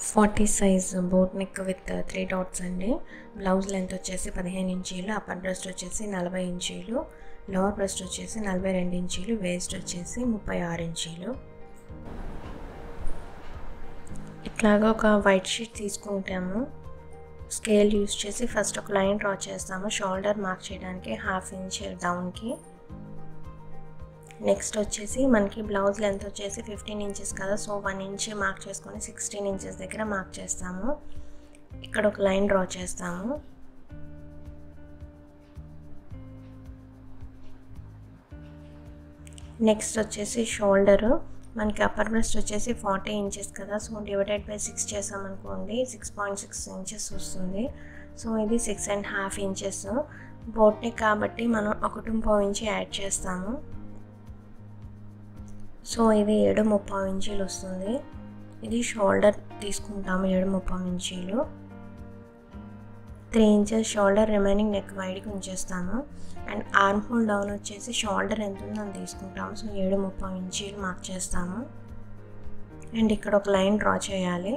Forty size boat neck with three dots అండి blouse length వచ్చేసి పదిహేను ఇంచీలు అప్పర్ బ్రెస్ట్ వచ్చేసి నలభై ఇంచీలు లోవర్ బ్రెస్ట్ వచ్చేసి నలభై రెండు ఇంచీలు వేస్ట్ వచ్చేసి ముప్పై ఆరు ఇంచీలు ఇట్లాగా ఒక వైట్ షీట్ తీసుకుంటాము స్కేల్ యూస్ చేసి ఫస్ట్ ఒక లైన్ డ్రా చేస్తాము షోల్డర్ మార్క్ చేయడానికి హాఫ్ ఇంచ్ డౌన్కి నెక్స్ట్ వచ్చేసి మనకి బ్లౌజ్ లెంత్ వచ్చేసి ఫిఫ్టీన్ ఇంచెస్ కదా సో వన్ ఇంచ్ మార్క్ చేసుకొని సిక్స్టీన్ ఇంచెస్ దగ్గర మార్క్ చేస్తాము ఇక్కడ ఒక లైన్ డ్రా చేస్తాము నెక్స్ట్ వచ్చేసి షోల్డరు మనకి అప్పర్ బ్రెస్ట్ వచ్చేసి ఫార్టీ ఇంచెస్ కదా సో డివైడెడ్ బై సిక్స్ చేసామనుకోండి సిక్స్ పాయింట్ సిక్స్ ఇంచెస్ వస్తుంది సో ఇది సిక్స్ అండ్ హాఫ్ ఇంచెస్ బోట్ని కాబట్టి మనం ఒకటి పావు ఇంచి యాడ్ చేస్తాము సో ఇది ఏడు ముప్పావు ఇంచీలు వస్తుంది ఇది షోల్డర్ తీసుకుంటాము ఏడు ముప్పావు ఇంచీలు three inches shoulder remaining neck వైడ్కి ఉంచేస్తాము అండ్ ఆర్మ్ హోల్ డౌన్ వచ్చేసి షోల్డర్ ఎంత ఉందో అని తీసుకుంటాము సో ఏడు ముప్పావు ఇంచీలు మార్క్ చేస్తాము అండ్ ఇక్కడ ఒక లైన్ డ్రా చేయాలి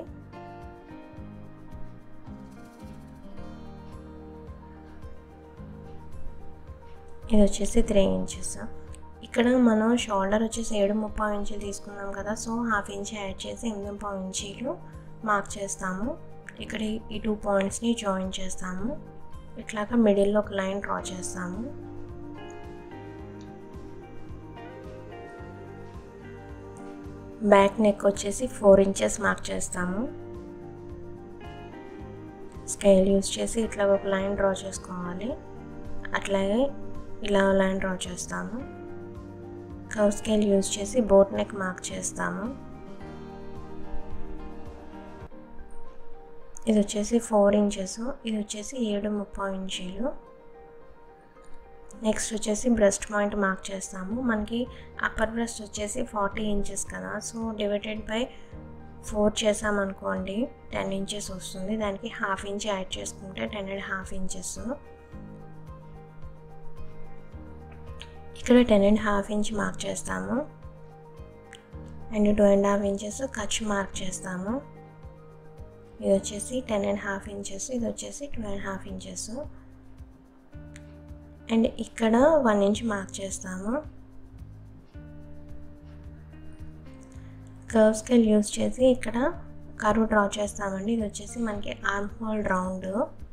ఇది వచ్చేసి త్రీ ఇంచెస్ ఇక్కడ మనం షోల్డర్ వచ్చేసి ఏడు ముప్పావు ఇంచులు తీసుకున్నాం కదా సో హాఫ్ ఇంచ్ యాడ్ చేసి ఎనిమిది ముప్పావు ఇంచీలు మార్క్ చేస్తాము ఇక్కడ ఈ టూ పాయింట్స్ని జాయిన్ చేస్తాము ఇట్లాగా మిడిల్లో ఒక లైన్ డ్రా చేస్తాము బ్యాక్ నెక్ వచ్చేసి ఫోర్ ఇంచెస్ మార్క్ చేస్తాము స్కేల్ యూస్ చేసి ఇట్లా ఒక లైన్ డ్రా చేసుకోవాలి అట్లాగే ఇలా లైన్ డ్రా చేస్తాము కర్వ్ స్కేల్ యూజ్ చేసి బోట్ నెక్ మార్క్ చేస్తాము ఇది వచ్చేసి ఫోర్ ఇంచెస్ ఇది వచ్చేసి ఏడు ముప్పై ఇంచీలు నెక్స్ట్ వచ్చేసి బ్రెస్ట్ పాయింట్ మార్క్ చేస్తాము మనకి అప్పర్ బ్రెస్ట్ వచ్చేసి ఫార్టీ ఇంచెస్ కదా సో డివైడెడ్ బై ఫోర్ చేసామనుకోండి టెన్ ఇంచెస్ వస్తుంది దానికి హాఫ్ ఇంచ్ యాడ్ చేసుకుంటే టెన్ అండ్ హాఫ్ ఇంచెస్ ఇక్కడ ten and half inch mark చేస్తాము and two and half inches ఖర్చు మార్క్ చేస్తాము ఇది వచ్చేసి టెన్ అండ్ హాఫ్ ఇంచెస్ ఇది వచ్చేసి two and half inches and ఇక్కడ వన్ ఇంచ్ మార్క్ చేస్తాము కర్వ్ స్కేల్ యూజ్ చేసి ఇక్కడ కర్వ్ డ్రా చేస్తామండి ఇది వచ్చేసి మనకి ఆర్మ్ హోల్ రౌండ్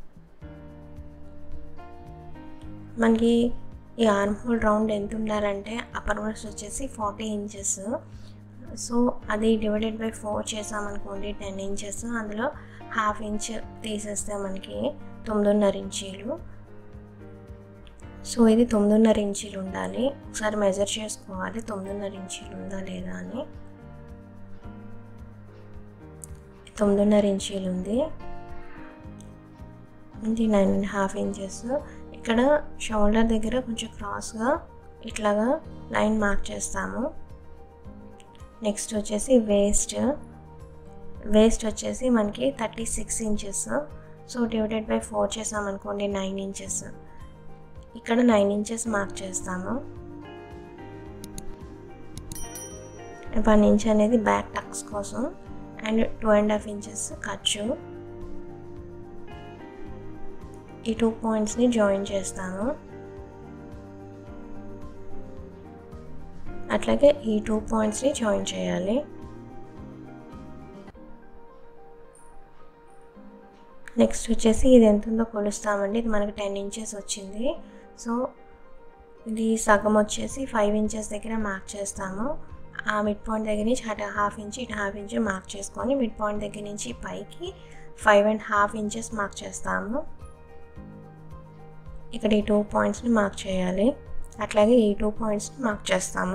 మనకి ఈ ఆర్మ్ హోల్ రౌండ్ ఎంత ఉండాలంటే అప్పర్ బ్రెస్ట్ వచ్చేసి ఫార్టీ ఇంచెస్ సో అది డివైడెడ్ బై ఫోర్ చేసామనుకోండి టెన్ ఇంచెస్ అందులో హాఫ్ ఇంచ్ తీసేస్తే మనకి తొమ్మిదిన్నర ఇంచీలు సో ఇది తొమ్మిదిన్నర ఇంచీలు ఉండాలి ఒకసారి మెజర్ చేసుకోవాలి తొమ్మిదిన్నర ఇంచీలు ఉందా లేదా అని తొమ్మిదిన్నర ఇంచీలు ఉంది ఇది నైన్ అండ్ హాఫ్ ఇంచెస్ ఇక్కడ షోల్డర్ దగ్గర కొంచెం క్రాస్గా ఇట్లాగా లైన్ మార్క్ చేస్తాము నెక్స్ట్ వచ్చేసి వేస్ట్ వేస్ట్ వచ్చేసి మనకి thirty six inches so divided by four చేసామనుకోండి నైన్ ఇంచెస్ ఇక్కడ నైన్ ఇంచెస్ మార్క్ చేస్తాము వన్ ఇంచ్ అనేది బ్యాక్ టక్స్ కోసం and two and half inches ఖర్చు ఈ టూ పాయింట్స్ని జాయిన్ చేస్తాను అట్లాగే ఈ టూ పాయింట్స్ని జాయిన్ చేయాలి నెక్స్ట్ వచ్చేసి ఇది ఎంత ఉందో కొలుస్తామండి ఇది మనకి టెన్ ఇంచెస్ వచ్చింది సో ఇది సగం వచ్చేసి ఫైవ్ ఇంచెస్ దగ్గర మార్క్ చేస్తాము ఆ మిడ్ పాయింట్ దగ్గర నుంచి అటు హాఫ్ ఇంచ్ ఇటు హాఫ్ ఇంచ్ మార్క్ చేసుకొని మిడ్ పాయింట్ దగ్గర నుంచి పైకి five and half inches mark చేస్తాము ఇక్కడ ఈ టూ పాయింట్స్ని మార్క్ చేయాలి అట్లాగే ఈ టూ పాయింట్స్ని మార్క్ చేస్తాము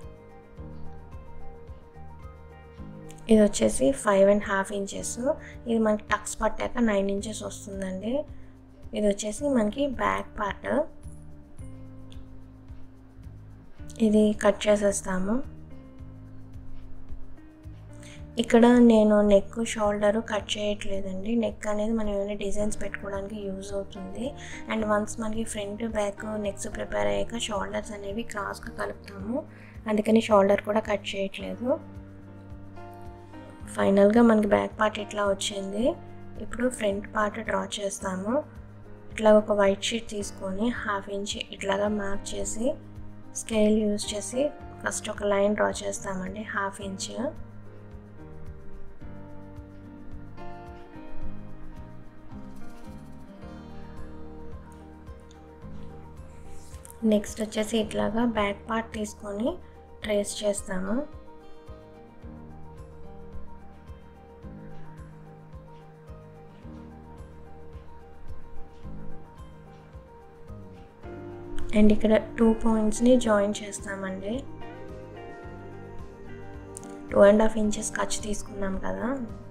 ఇది వచ్చేసి ఫైవ్ అండ్ హాఫ్ ఇంచెస్ ఇది మనకి టక్స్ పట్టాక నైన్ ఇంచెస్ వస్తుందండి ఇది వచ్చేసి మనకి బ్యాక్ పార్ట్ ఇది కట్ చేసేస్తాము ఇక్కడ నేను నెక్ షోల్డర్ కట్ చేయట్లేదండి నెక్ అనేది మనం ఏమైనా డిజైన్స్ పెట్టుకోవడానికి యూజ్ అవుతుంది అండ్ వన్స్ మనకి ఫ్రంట్ బ్యాక్ నెక్స్ ప్రిపేర్ అయ్యాక షోల్డర్స్ అనేవి క్రాస్గా కలుపుతాము అందుకని షోల్డర్ కూడా కట్ చేయట్లేదు ఫైనల్గా మనకి బ్యాక్ పార్ట్ ఇట్లా వచ్చింది ఇప్పుడు ఫ్రంట్ పార్ట్ డ్రా చేస్తాము ఇట్లా ఒక వైట్ షీట్ తీసుకొని హాఫ్ ఇంచ్ ఇట్లాగా మార్క్ చేసి స్కేల్ యూజ్ చేసి ఫస్ట్ ఒక లైన్ డ్రా చేస్తామండి హాఫ్ ఇంచ్ నెక్స్ట్ వచ్చేసి ఇట్లాగా బ్యాక్ పార్ట్ తీసుకొని ట్రేస్ చేస్తాము అండ్ ఇక్కడ టూ పాయింట్స్ని జాయిన్ చేస్తామండి టూ అండ్ హాఫ్ ఇంచెస్ ఖర్చు తీసుకున్నాం కదా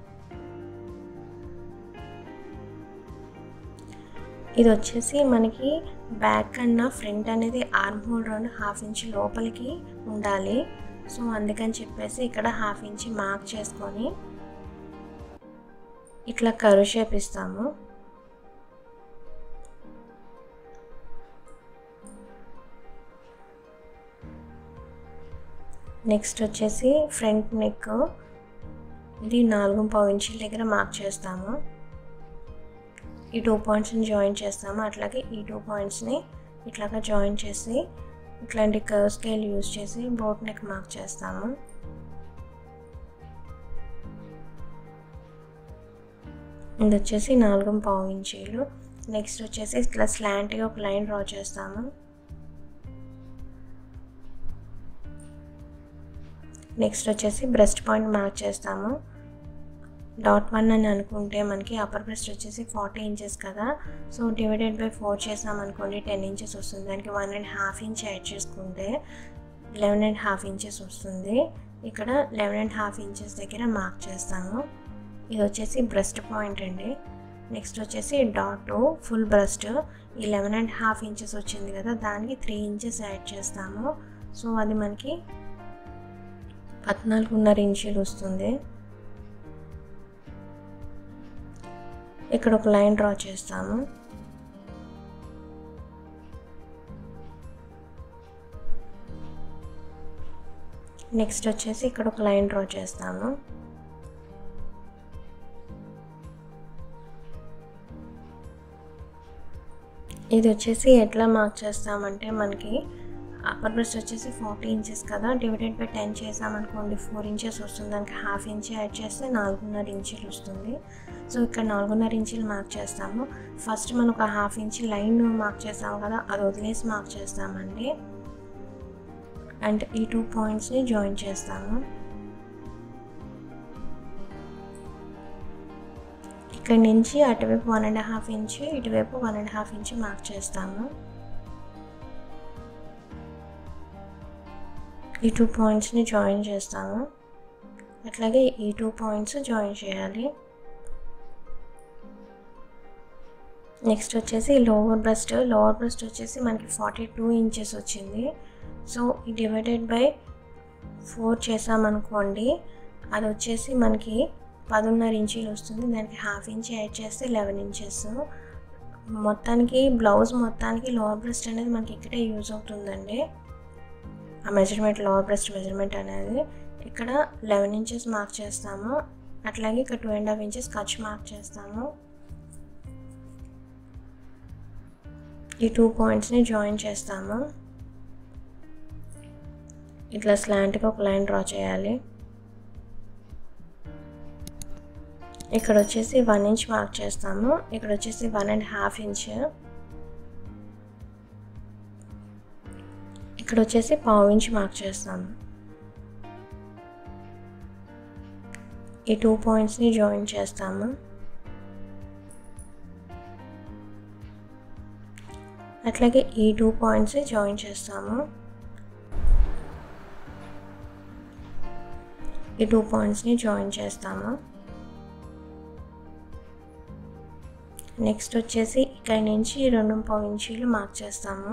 ఇది వచ్చేసి మనకి బ్యాక్ కన్నా ఫ్రంట్ అనేది arm hole round half inch లోపలికి ఉండాలి సో అందుకని చెప్పేసి ఇక్కడ హాఫ్ ఇంచ్ మార్క్ చేసుకొని ఇట్లా కరు షేప్ ఇస్తాము నెక్స్ట్ వచ్చేసి ఫ్రంట్ నెక్ ఇది నాలుగు పావు ఇంచుల దగ్గర మార్క్ చేస్తాము ఈ టూ పాయింట్స్ని జాయిన్ చేస్తాము అట్లాగే ఈ టూ పాయింట్స్ని ఇట్లాగా జాయిన్ చేసి ఇట్లాంటి కర్వ్ స్కేల్ యూజ్ చేసి బోట్ నెక్ మార్క్ చేస్తాము ఇది వచ్చేసి నాలుగు పావు ఇంచీలు నెక్స్ట్ వచ్చేసి ఇట్లా స్లాంట్గా ఒక లైన్ డ్రా చేస్తాము నెక్స్ట్ వచ్చేసి బ్రెస్ట్ పాయింట్ మార్క్ చేస్తాము డాట్ వన్ అని అనుకుంటే మనకి అప్పర్ బ్రెస్ట్ వచ్చేసి ఫార్టీ ఇంచెస్ కదా సో డివైడెడ్ బై ఫోర్ చేసామనుకోండి టెన్ ఇంచెస్ వస్తుంది దానికి one and half inch add చేసుకుంటే లెవెన్ అండ్ హాఫ్ ఇంచెస్ వస్తుంది ఇక్కడ లెవెన్ అండ్ హాఫ్ ఇంచెస్ దగ్గర మార్క్ చేస్తాము ఇది వచ్చేసి బ్రెస్ట్ పాయింట్ అండి నెక్స్ట్ వచ్చేసి డాట్ ఫుల్ బ్రెస్ట్ ఈ లెవెన్ అండ్ హాఫ్ ఇంచెస్ వచ్చింది కదా దానికి త్రీ ఇంచెస్ యాడ్ చేస్తాము సో అది మనకి పద్నాలుగున్నర ఇంచులు వస్తుంది ఇక్కడ ఒక లైన్ డ్రా చేస్తాము నెక్స్ట్ వచ్చేసి ఇక్కడ ఒక లైన్ డ్రా చేస్తాము ఇది వచ్చేసి ఎట్లా మార్క్ చేస్తామంటే మనకి అప్పర్ బ్రెస్ట్ వచ్చేసి ఫార్టీ ఇంచెస్ కదా డివైడెడ్ బై టెన్ చేసామనుకోండి ఫోర్ ఇంచెస్ వస్తుంది దానికి హాఫ్ ఇంచ్ యాడ్ చేస్తే నాలుగున్నర ఇంచులు వస్తుంది సో ఇక్కడ నాలుగున్నర ఇంచులు మార్క్ చేస్తాము ఫస్ట్ మనం ఒక హాఫ్ ఇంచ్ లైన్ మార్క్ చేస్తాము కదా అది వదిలేసి మార్క్ చేస్తామండి అండ్ ఈ టూ పాయింట్స్ని జాయిన్ చేస్తాము ఇక్కడ నుంచి అటువైపు వన్ అండ్ హాఫ్ ఇంచ్ ఇటువైపు one and half inch mark చేస్తాము ఈ టూ పాయింట్స్ని జాయిన్ చేస్తాము అట్లాగే ఈ టూ పాయింట్స్ జాయిన్ చేయాలి నెక్స్ట్ వచ్చేసి లోవర్ బ్రెస్ట్ లోవర్ బ్రెస్ట్ వచ్చేసి మనకి ఫార్టీ టూ ఇంచెస్ వచ్చింది సో ఈ డివైడెడ్ బై ఫోర్ చేసామనుకోండి అది వచ్చేసి మనకి పదున్నర ఇంచీలు వస్తుంది దానికి హాఫ్ ఇంచ్ యాడ్ చేస్తే లెవెన్ ఇంచెస్ మొత్తానికి బ్లౌజ్ మొత్తానికి లోవర్ బ్రెస్ట్ అనేది మనకి ఇక్కడే యూజ్ అవుతుందండి ఆ మెజర్మెంట్ లోవర్ బ్రెస్ట్ మెజర్మెంట్ అనేది ఇక్కడ లెవెన్ ఇంచెస్ మార్క్ చేస్తాము అట్లాగే ఇక్కడ టూ అండ్ హాఫ్ ఇంచెస్ ఖర్చు మార్క్ చేస్తాము ఈ టూ పాయింట్స్ని జాయిన్ చేస్తాము ఇట్లా స్లాంట్గా ఒక లైన్ డ్రా చేయాలి ఇక్కడ వచ్చేసి వన్ ఇంచ్ మార్క్ చేస్తాము ఇక్కడ వచ్చేసి వన్ అండ్ హాఫ్ ఇంచ్ ఇక్కడ వచ్చేసి పావు ఇంచ్ మార్క్ చేస్తాము ఈ టూ పాయింట్స్ని జాయిన్ చేస్తాము అట్లాగే ఈ టూ పాయింట్స్ జాయిన్ చేస్తాము ఈ టూ పాయింట్స్ని జాయిన్ చేస్తాము నెక్స్ట్ వచ్చేసి ఇక్కడ నుంచి రెండు పావు ఇంచీలు మార్క్ చేస్తాము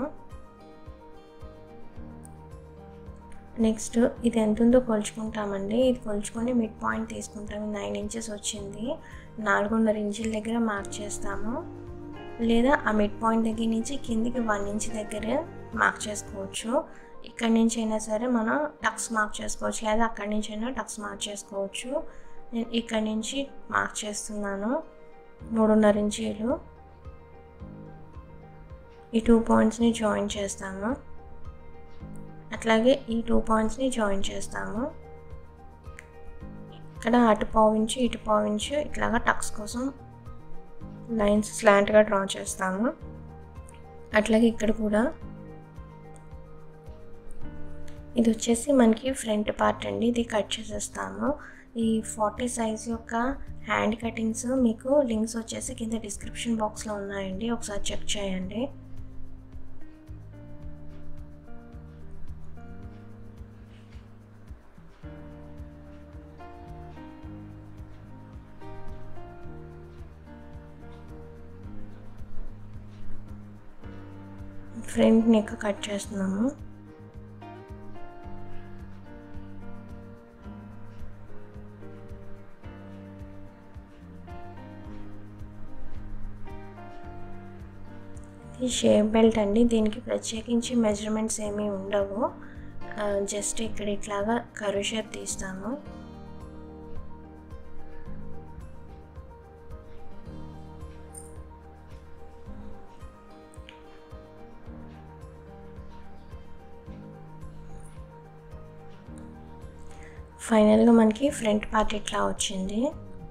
నెక్స్ట్ ఇది ఎంత ఉందో కొలుచుకుంటామండి ఇది కొలుచుకొని మిడ్ పాయింట్ తీసుకుంటాము నైన్ ఇంచెస్ వచ్చింది నాలుగున్నర ఇంచుల దగ్గర మార్క్ చేస్తాము లేదా ఆ మిడ్ పాయింట్ దగ్గర నుంచి కిందికి వన్ ఇంచ్ దగ్గర మార్క్ చేసుకోవచ్చు ఇక్కడ నుంచి అయినా సరే మనం టక్స్ మార్క్ చేసుకోవచ్చు లేదా అక్కడి నుంచి అయినా టక్స్ మార్క్ చేసుకోవచ్చు నేను ఇక్కడ నుంచి మార్క్ చేస్తున్నాను మూడున్నర ఇంచీలు ఈ టూ పాయింట్స్ని జాయిన్ చేస్తాము అట్లాగే ఈ టూ పాయింట్స్ని జాయిన్ చేస్తాము ఇక్కడ అటు పావించు ఇటు పావించు ఇట్లాగా టక్స్ కోసం లైన్స్ స్లాంట్గా డ్రా చేస్తాము అట్లాగే ఇక్కడ కూడా ఇది వచ్చేసి మనకి ఫ్రంట్ పార్ట్ అండి ఇది కట్ చేసేస్తాము ఈ ఫార్టీ సైజ్ యొక్క హ్యాండ్ కటింగ్స్ మీకు లింక్స్ వచ్చేసి కింద డిస్క్రిప్షన్ బాక్స్లో ఉన్నాయండి ఒకసారి చెక్ చేయండి ఫ్రంట్ నెక్ కట్ చేస్తున్నాము ఇది షేప్ బెల్ట్ అండి దీనికి ప్రత్యేకించి మెజర్మెంట్స్ ఏమీ ఉండవు జస్ట్ ఇక్కడ ఇట్లాగా కరు షేప్ తీస్తాము ఫైనల్గా మనకి ఫ్రంట్ పార్ట్ ఇట్లా వచ్చింది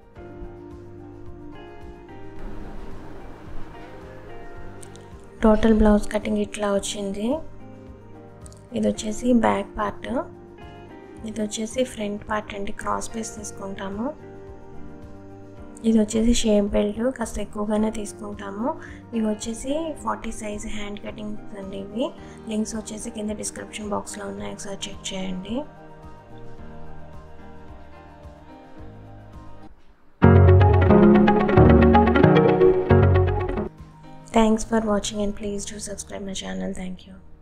టోటల్ బ్లౌజ్ కటింగ్ ఇట్లా వచ్చింది ఇది వచ్చేసి బ్యాక్ పార్ట్ ఇది వచ్చేసి ఫ్రంట్ పార్ట్ అండి క్రాస్ పీస్ తీసుకుంటాము ఇది వచ్చేసి షేప్ బెల్ట్ కాస్త ఎక్కువగానే తీసుకుంటాము ఇవి వచ్చేసి ఫార్టీ సైజ్ హ్యాండ్ కటింగ్స్ అండి ఇవి లింక్స్ వచ్చేసి కింద డిస్క్రిప్షన్ బాక్స్లో ఉన్నాయి ఒకసారి చెక్ చేయండి Thanks for watching and please do subscribe my channel. Thank you.